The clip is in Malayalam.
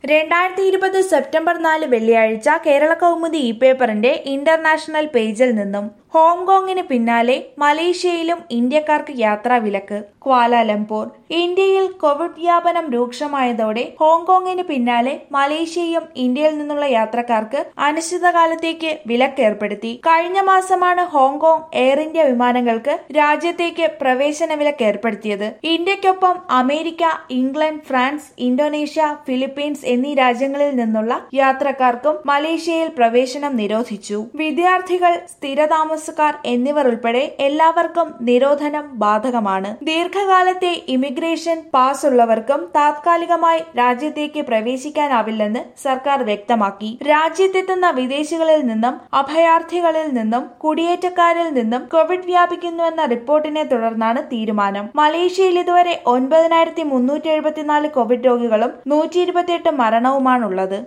രണ്ടായിരത്തി ഇരുപത് സെപ്റ്റംബർ നാല് വെള്ളിയാഴ്ച കേരള കൗമുദി ഇ പേപ്പറിന്റെ ഇന്റർനാഷണൽ പേജിൽ നിന്നും ഹോങ്കോങ്ങിന് പിന്നാലെ മലേഷ്യയിലും ഇന്ത്യക്കാർക്ക് യാത്രാ വിലക്ക് ക്വാലാലംപൂർ ഇന്ത്യയിൽ കോവിഡ് വ്യാപനം രൂക്ഷമായതോടെ ഹോങ്കോങ്ങിന് പിന്നാലെ മലേഷ്യയും ഇന്ത്യയിൽ നിന്നുള്ള യാത്രക്കാർക്ക് അനിശ്ചിതകാലത്തേക്ക് വിലക്ക് ഏർപ്പെടുത്തി കഴിഞ്ഞ മാസമാണ് ഹോങ്കോങ് എയർ ഇന്ത്യ വിമാനങ്ങൾക്ക് രാജ്യത്തേക്ക് പ്രവേശന വിലക്ക് ഏർപ്പെടുത്തിയത് ഇന്ത്യക്കൊപ്പം America England France Indonesia Philippines എന്നീ രാജ്യങ്ങളിൽ നിന്നുള്ള യാത്രക്കാർക്കും മലേഷ്യയിൽ പ്രവേശനം നിരോധിച്ചു വിദ്യാർത്ഥികൾ സ്ഥിരതാമസക്കാർ എന്നിവർ ഉൾപ്പെടെ എല്ലാവർക്കും നിരോധനം ബാധകമാണ് ദീർഘകാലത്തെ ഇമിഗ്രേഷൻ പാസ് ഉള്ളവർക്കും താത്കാലികമായി രാജ്യത്തേക്ക് പ്രവേശിക്കാനാവില്ലെന്ന് സർക്കാർ വ്യക്തമാക്കി രാജ്യത്തെത്തുന്ന വിദേശികളിൽ നിന്നും അഭയാർത്ഥികളിൽ നിന്നും കുടിയേറ്റക്കാരിൽ നിന്നും കോവിഡ് വ്യാപിക്കുന്നുവെന്ന റിപ്പോർട്ടിനെ തുടർന്നാണ് തീരുമാനം മലേഷ്യയിൽ ഇതുവരെ ഒൻപതിനായിരത്തി മുന്നൂറ്റി എഴുപത്തിനാല് കോവിഡ് രോഗികളും നൂറ്റി ഇരുപത്തിയെട്ട് മരണവുമാണുള്ളത്